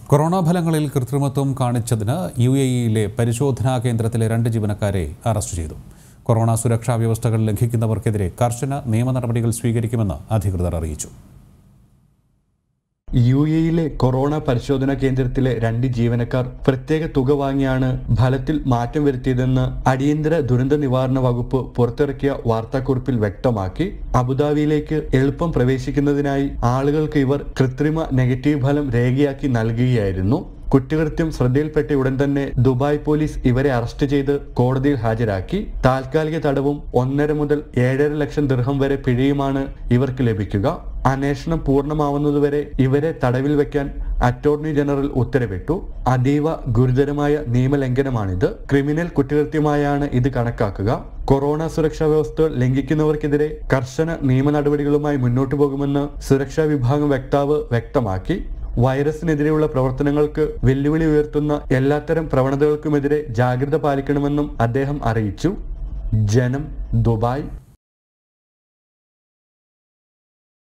corona ഫലങ്ങളിൽ കൃത്രിമത്വം കാണിച്ചതിന് U A ഇയിലെ പരിശോധനാ കേന്ദ്രത്തിലെ രണ്ട് ജീവനക്കാരെ അറസ്റ്റ് ചെയ്തു കൊറോണ സുരക്ഷാ വ്യവസ്ഥകൾ ലംഘിക്കുന്നവർക്കെതിരെ കർശന നിയമ നടപടികൾ സ്വീകരിക്കുമെന്ന് അധികൃതർ അറിയിച്ചു യു എയിലെ കൊറോണ പരിശോധനാ കേന്ദ്രത്തിലെ രണ്ട് ജീവനക്കാർ പ്രത്യേക തുക വാങ്ങിയാണ് ഫലത്തിൽ മാറ്റം വരുത്തിയതെന്ന് അടിയന്തര ദുരന്ത നിവാരണ വകുപ്പ് പുറത്തിറക്കിയ വാർത്താക്കുറിപ്പിൽ വ്യക്തമാക്കി അബുദാബിയിലേക്ക് എളുപ്പം പ്രവേശിക്കുന്നതിനായി ആളുകൾക്ക് ഇവർ കൃത്രിമ നെഗറ്റീവ് ഫലം രേഖയാക്കി നൽകുകയായിരുന്നു കുറ്റകൃത്യം ശ്രദ്ധയിൽപ്പെട്ട ഉടൻ തന്നെ ദുബായ് പോലീസ് ഇവരെ അറസ്റ്റ് ചെയ്ത് കോടതിയിൽ ഹാജരാക്കി താൽക്കാലിക തടവും ഒന്നര മുതൽ ഏഴര ലക്ഷം ദിർഹം വരെ പിഴയുമാണ് ഇവർക്ക് ലഭിക്കുക അന്വേഷണം പൂർണ്ണമാവുന്നതുവരെ ഇവരെ തടവിൽ വെക്കാൻ അറ്റോർണി ജനറൽ ഉത്തരവിട്ടു അതീവ ഗുരുതരമായ നിയമലംഘനമാണിത് ക്രിമിനൽ കുറ്റകൃത്യമായാണ് ഇത് കണക്കാക്കുക കൊറോണ സുരക്ഷാ വ്യവസ്ഥകൾ ലംഘിക്കുന്നവർക്കെതിരെ കർശന നിയമ നടപടികളുമായി മുന്നോട്ടു പോകുമെന്ന് സുരക്ഷാ വിഭാഗം വക്താവ് വ്യക്തമാക്കി വൈറസിനെതിരെയുള്ള പ്രവർത്തനങ്ങൾക്ക് വെല്ലുവിളി ഉയർത്തുന്ന എല്ലാത്തരം പ്രവണതകൾക്കുമെതിരെ ജാഗ്രത പാലിക്കണമെന്നും അദ്ദേഹം അറിയിച്ചു ജനം ദുബായ്